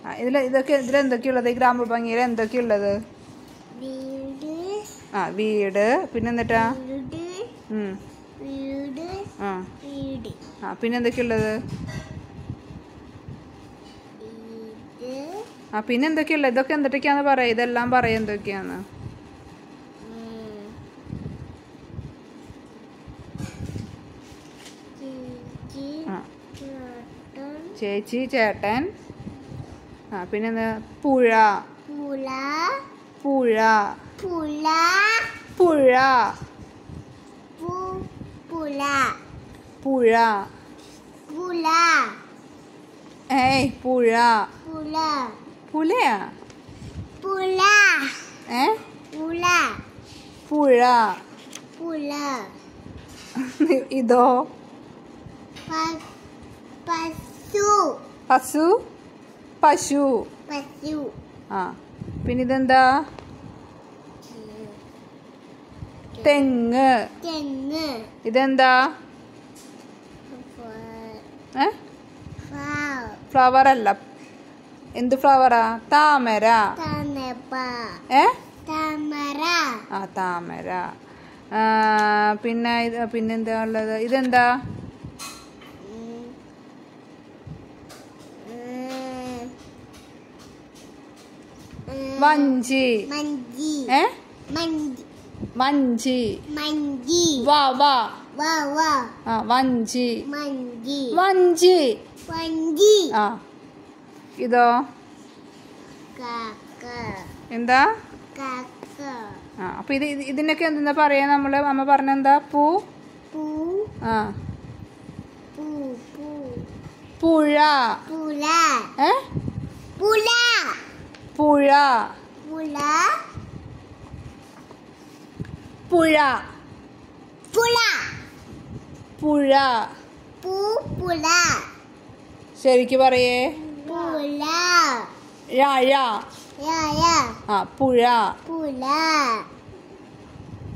ആ ഇതിൽ ഇതൊക്കെ ഇതിലെന്തൊക്കെയുള്ളത് ഈ ഗ്രാമഭംഗിയിൽ എന്തൊക്കെയുള്ളത് വീട് ആ വീട് പിന്നെ എന്നിട്ടാ വീട് ഉം. വീട് ആ വീട് ആ പിന്നെ എന്തൊക്കെയുള്ളത് ഇത് ആ പിന്നെ എന്തൊക്കെയുള്ളത് ഇതൊക്കെ എന്തൊക്കെയാന്ന് പറയാ ഇതെല്ലാം പറയാം എന്തൊക്കെയാന്ന് ഉം. ചേച്ചി ആ ചേട്ടൻ ചേച്ചി ചേട്ടൻ ആ പിന്നെ എന്താ പുഴ പുല പുഴ പുല പുഴ പു പുല പുഴ പുല ഏയ് പുഴ പുല പുലയാ പുല ഏ പുല പുഴ പുല ഇതോ പ- പശു പശു പശു പശു ആ പിന്നെ ഇതെന്താ തെങ്ങ് തെങ്ങ് ഇതെന്താ ഫ- ഏ ഫ- ഫ്ലവർ അല്ല എന്ത് ഫ്ലവറാ താമര തണപ്പ ഏ താമര ആ താമര ആ, പിന്നെ ഇത് പിന്നെന്താ ഉള്ളത് ഇതെന്താ ഉം. ഉം. ഉം. വഞ്ചി മഞ്ചി ഏ മഞ്ചി വഞ്ചി മഞ്ചി വാ വാ വാ വാ ആ വഞ്ചി മഞ്ചി വഞ്ചി വഞ്ചി ആ ഇതോ കാക്ക എന്താ കാക്ക ആ അപ്പൊ ഇത് ഇത് ഇതിനൊക്കെ എന്താ പറയാ നമ്മള് അമ്മ പറഞ്ഞെന്താ പൂ പൂ ആ പൂ പൂ പുഴ പുല ഏ പുല പുഴ പുല പുഴ പുല പുഴ പൂ പുല ശരിക്ക് പറയേ പുല ഴ ഴ യാ യാ ആ പുഴ പുല